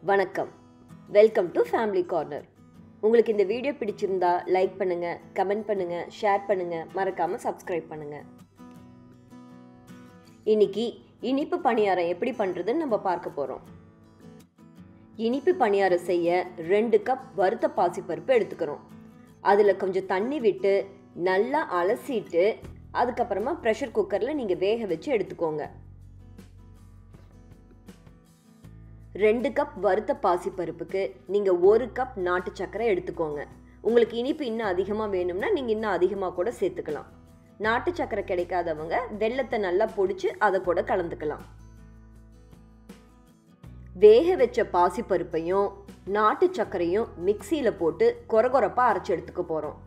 வணக்கம் welcome to family corner உங்களுக்கு இந்த வீடியோ பிடிச்சிருந்தா லைக் பண்ணுங்க கமெண்ட் பண்ணுங்க ஷேர் பண்ணுங்க மறக்காம சப்ஸ்கிரைப் பண்ணுங்க இன்னைக்கு இனிப்பு பணியாரம் எப்படி பண்றதுன்னு நம்ம பார்க்க போறோம் இனிப்பு பணியாரம் செய்ய ரெண்டு கப் வறுத்த பாசிப்பருப்பு எடுத்துக்கிறோம் அதில் கொஞ்சம் தண்ணி விட்டு நல்லா அலசிட்டு அதுக்கப்புறமா ப்ரெஷர் குக்கரில் நீங்கள் வேக வச்சு எடுத்துக்கோங்க ரெண்டு கப் வறுத்த பாசிப்பருப்புக்கு நீங்கள் ஒரு கப் நாட்டு சர்க்கரை எடுத்துக்கோங்க உங்களுக்கு இனிப்பு இன்னும் அதிகமாக வேணும்னா நீங்கள் இன்னும் அதிகமாக கூட சேர்த்துக்கலாம் நாட்டு சர்க்கரை கிடைக்காதவங்க வெள்ளத்தை நல்லா பொடிச்சு அதை கூட கலந்துக்கலாம் வேக வச்ச பாசிப்பருப்பையும் நாட்டு சர்க்கரையும் மிக்சியில் போட்டு கொரகொரப்பாக அரைச்சி எடுத்துக்க போகிறோம்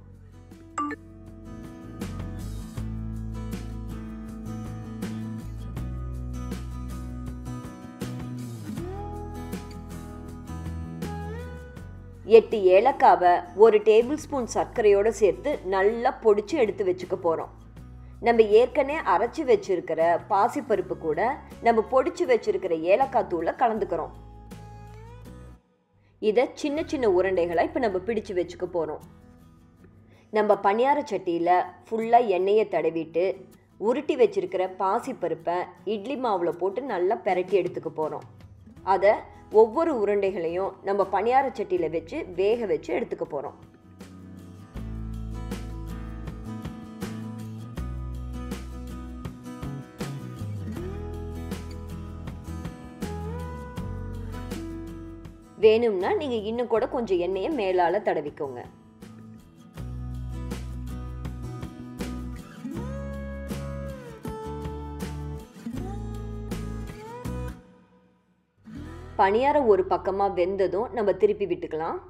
எட்டு ஏலக்காவை ஒரு டேபிள் ஸ்பூன் சர்க்கரையோடு சேர்த்து நல்லா பொடிச்சு எடுத்து வச்சுக்க போகிறோம் நம்ம ஏற்கனவே அரைச்சி வச்சிருக்கிற பாசிப்பருப்பு கூட நம்ம பொடிச்சு வச்சிருக்கிற ஏலக்காய் தூளை கலந்துக்கிறோம் இதை சின்ன சின்ன உருண்டைகளை இப்போ நம்ம பிடிச்சு வச்சுக்க போகிறோம் நம்ம பணியார சட்டியில் ஃபுல்லாக எண்ணெயை தடவிட்டு உருட்டி வச்சிருக்கிற பாசிப்பருப்பை இட்லி மாவில் போட்டு நல்லா பெரட்டி எடுத்துக்க போகிறோம் அதை ஒவ்வொரு உருண்டைகளையும் நம்ம பணியார சட்டியில் வச்சு வேக வச்சு எடுத்துக்க போகிறோம் வேணும்னா நீங்கள் இன்னும் கூட கொஞ்சம் எண்ணெயை மேலால் தடவிக்கோங்க பணியாரம் ஒரு பக்கமாக வெந்ததும் நம்ம திருப்பி விட்டுக்கலாம்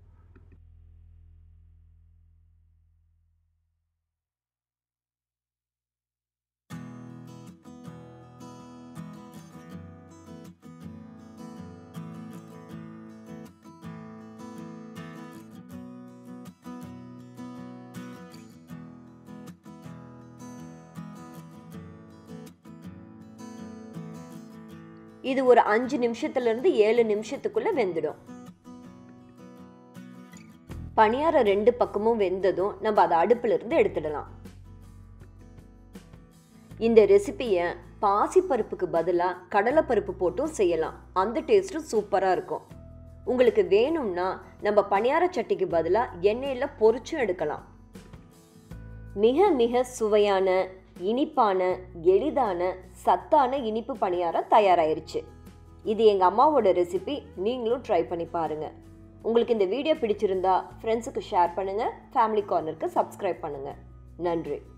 இது ஒரு அஞ்சு நிமிஷத்துல இருந்து ஏழு நிமிஷத்துக்குள்ள வெந்துடும் பணியாரம் ரெண்டு பக்கமும் வெந்ததும் நம்ம அதை அடுப்புல இருந்து எடுத்துடலாம் இந்த ரெசிபியை பாசிப்பருப்புக்கு பதிலாக கடலைப்பருப்பு போட்டும் செய்யலாம் அந்த டேஸ்ட்டும் சூப்பராக இருக்கும் உங்களுக்கு வேணும்னா நம்ம பணியார சட்டிக்கு பதிலாக எண்ணெயில் பொரிச்சும் எடுக்கலாம் மிக மிக சுவையான இனிப்பான எளிதான சத்தான இனிப்பு பணியாரம் தயாராயிருச்சு இது எங்கள் அம்மாவோட ரெசிபி நீங்களும் ட்ரை பண்ணி பாருங்கள் உங்களுக்கு இந்த வீடியோ பிடிச்சிருந்தா ஃப்ரெண்ட்ஸுக்கு ஷேர் பண்ணுங்கள் ஃபேமிலி கார்னருக்கு சப்ஸ்கிரைப் பண்ணுங்கள் நன்றி